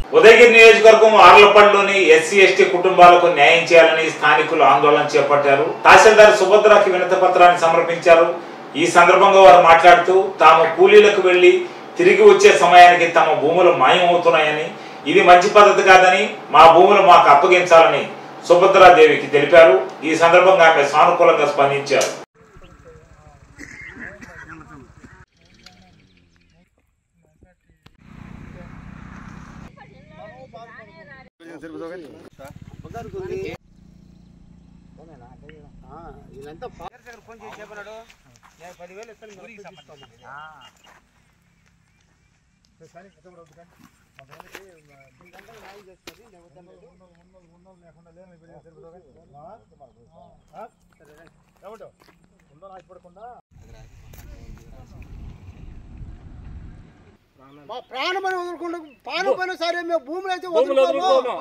ఉదయగిరి నియోజకవర్గం ఆర్లపల్లిలోని SC ST కుటుంబాలకు న్యాయం చేయాలని స్థానికులు ఆందోళన చేపట్టారు తహసీల్దార్ సుభద్రకి వినతి పత్రాన్ని సమర్పించారు ఈ సందర్భంగా వారు మాట్లాడుతూ తాము కూలీలకు వెళ్లి తిరిగి వచ్చే సమయానికి తమ భూములు మాయమవుతున్నాయని ఇది మంచి పద్ధతి కాదని మా భూములు మాకు అప్పగించాలని సుభద్రాదేవికి తెలిపారు ఈ సందర్భంగా ఆమె సానుకూలంగా స్పందించారు మా ప్రాణమని వదులుకుంటూ ప్రాణం పైన సరే మేము భూములు అయితే వదులుకోము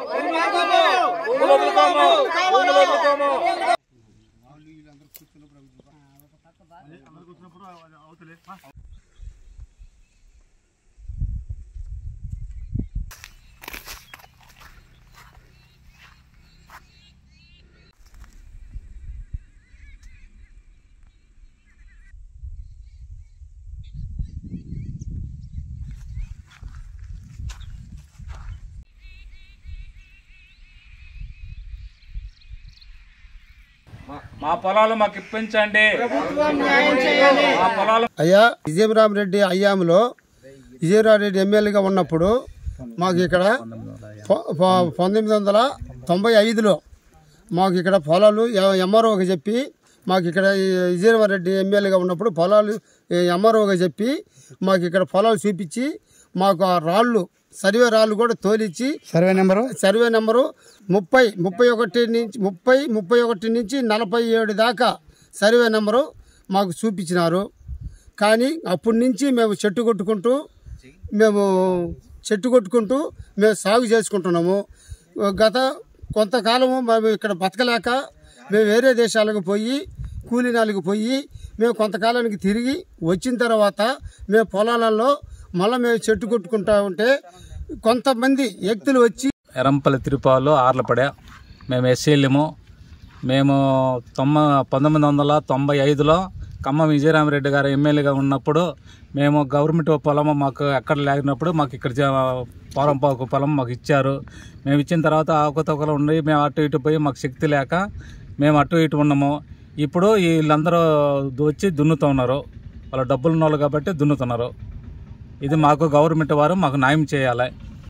మా పొలాలు మాకు ఇప్పించండి మా పొలాలు అయ్యా విజయరామరెడ్డి అయ్యాంలో విజయరామరెడ్డి ఎమ్మెల్యేగా ఉన్నప్పుడు మాకు ఇక్కడ పొ- పొ- పంతొమ్మిది వందల తొంభై ఐదులో మాకు ఇక్కడ పొలాలు ఎంఆర్ఓకి చెప్పి మాకు ఇక్కడ ఈ విజయరామరెడ్డి ఎమ్మెల్యేగా ఉన్నప్పుడు పొలాలు ఎంఆర్ఓగా చెప్పి మాకు ఇక్కడ పొలాలు చూపించి మాకు ఆ రాళ్ళు సర్వే రాళ్ళు కూడా తోలిచ్చి సర్వే నెంబరు సర్వే నెంబరు ముప్పై ముప్పై ఒకటి నుంచి ముప్పై ముప్పై ఒకటి నుంచి నలభై ఏడు దాకా సర్వే నెంబరు మాకు చూపించినారు కానీ అప్పటి నుంచి మేము చెట్టు కొట్టుకుంటూ మేము చెట్టు కొట్టుకుంటూ మేము సాగు చేసుకుంటున్నాము గత కొంతకాలము మేము ఇక్కడ బతకలేక మేము వేరే దేశాలకు పోయి కూలీనాలకు పోయి మేము కొంతకాలానికి తిరిగి వచ్చిన తర్వాత మేము పొలాలలో మళ్ళీ మేము చెట్టు కొట్టుకుంటా ఉంటే కొంతమంది వ్యక్తులు వచ్చి ఎరంపల్లి తిరుపాలు ఆర్లపడే మేము ఎస్సీలము మేము తొమ్మ పంతొమ్మిది వందల తొంభై ఐదులో ఖమ్మం విజయరామరెడ్డి గారు ఎమ్మెల్యేగా ఉన్నప్పుడు మేము గవర్నమెంట్ పొలం మాకు ఎక్కడ లేనప్పుడు మాకు ఇక్కడ జ- పొలం పాకు పొలం మాకు ఇచ్చారు మేము ఇచ్చిన తర్వాత ఆకుతొకలు ఉండి మేము అటు ఇటు పోయి మాకు శక్తి లేక మేము అటు ఇటు ఉన్నాము ఇప్పుడు వీళ్ళందరూ వచ్చి దున్నుతున్నారు వాళ్ళ డబ్బులు ఉన్న వాళ్ళు కాబట్టి దున్నుతున్నారు ఇది మాకు గవర్నమెంట్ వారు మాకు న్యాయం చేయాలి